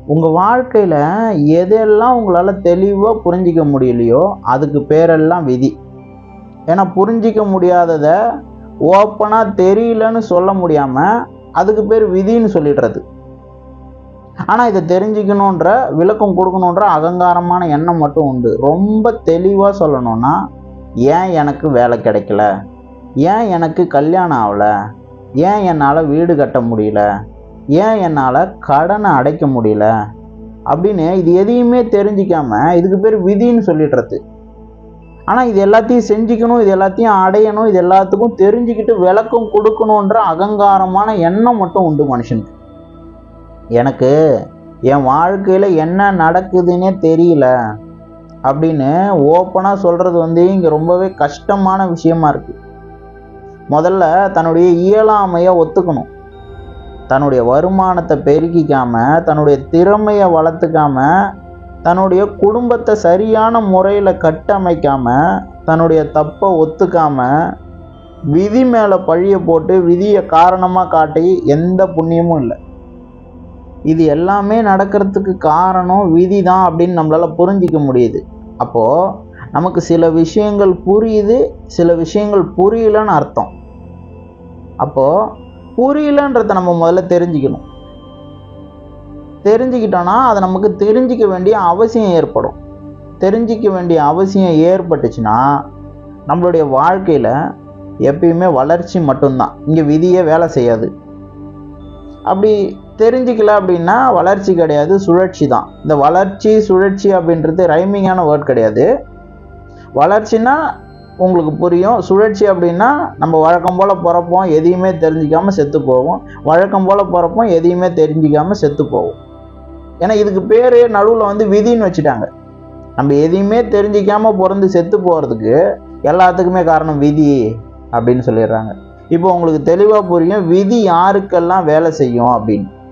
உங்கள் வாழ்க்கையில் எதெல்லாம் உங்களால் தெளிவாக புரிஞ்சிக்க முடியலையோ அதுக்கு பேரெல்லாம் விதி ஏன்னா புரிஞ்சிக்க முடியாததை ஓப்பனாக தெரியலன்னு சொல்ல முடியாமல் அதுக்கு பேர் விதின்னு சொல்லிடுறது ஆனால் இதை தெரிஞ்சுக்கணுன்ற விளக்கம் கொடுக்கணுன்ற அகங்காரமான எண்ணம் மட்டும் உண்டு ரொம்ப தெளிவாக சொல்லணும்னா ஏன் எனக்கு வேலை கிடைக்கல ஏன் எனக்கு கல்யாணம் ஆகலை ஏன் என்னால் வீடு கட்ட முடியல ஏன் என்னால் கடனை அடைக்க முடியல அப்படின்னு இது எதையுமே தெரிஞ்சிக்காம இதுக்கு பேர் விதின்னு சொல்லிடுறது ஆனால் இது எல்லாத்தையும் செஞ்சுக்கணும் இது எல்லாத்தையும் அடையணும் இது எல்லாத்துக்கும் தெரிஞ்சுக்கிட்டு விளக்கம் கொடுக்கணுன்ற அகங்காரமான எண்ணம் மட்டும் உண்டு மனுஷனுக்கு எனக்கு என் வாழ்க்கையில் என்ன நடக்குதுன்னே தெரியல அப்படின்னு ஓப்பனாக சொல்கிறது வந்து இங்கே ரொம்பவே கஷ்டமான விஷயமா இருக்குது முதல்ல தன்னுடைய இயலாமையை ஒத்துக்கணும் தன்னுடைய வருமானத்தை பெருக்கிக்காம தன்னுடைய திறமையை வளர்த்துக்காம தன்னுடைய குடும்பத்தை சரியான முறையில் கட்டமைக்காம தன்னுடைய தப்பை ஒத்துக்காம விதி மேலே பழிய போட்டு விதியை காரணமாக காட்டி எந்த புண்ணியமும் இல்லை இது எல்லாமே நடக்கிறதுக்கு காரணம் விதி தான் அப்படின்னு நம்மளால் புரிஞ்சிக்க முடியுது அப்போது நமக்கு சில விஷயங்கள் புரியுது சில விஷயங்கள் புரியலன்னு அர்த்தம் அப்போது புரியலன்றத நம்ம முதல்ல தெரிஞ்சுக்கணும் தெரிஞ்சுக்கிட்டோன்னா அது நமக்கு தெரிஞ்சிக்க வேண்டிய அவசியம் ஏற்படும் தெரிஞ்சிக்க வேண்டிய அவசியம் ஏற்பட்டுச்சுன்னா நம்மளுடைய வாழ்க்கையில் எப்பயுமே வளர்ச்சி மட்டும்தான் இங்கே விதியே வேலை செய்யாது அப்படி தெரிஞ்சிக்கல அப்படின்னா வளர்ச்சி கிடையாது சுழற்சி தான் இந்த வளர்ச்சி சுழற்சி அப்படின்றது ரைமிங்கான வேர்ட் கிடையாது வளர்ச்சினா உங்களுக்கு புரியும் சுழற்சி அப்படின்னா நம்ம வழக்கம் போல் பிறப்போம் எதையுமே தெரிஞ்சிக்காம செத்து போவோம் வழக்கம் போல் பிறப்போம் எதையுமே தெரிஞ்சிக்காம செத்து போவோம் ஏன்னா இதுக்கு பேர் நடுவில் வந்து விதின்னு வச்சுட்டாங்க நம்ம எதையுமே தெரிஞ்சிக்காம பிறந்து செத்து போகிறதுக்கு எல்லாத்துக்குமே காரணம் விதி அப்படின்னு சொல்லிடுறாங்க இப்போ உங்களுக்கு தெளிவாக புரியும் விதி யாருக்கெல்லாம் வேலை செய்யும் அப்படின்னு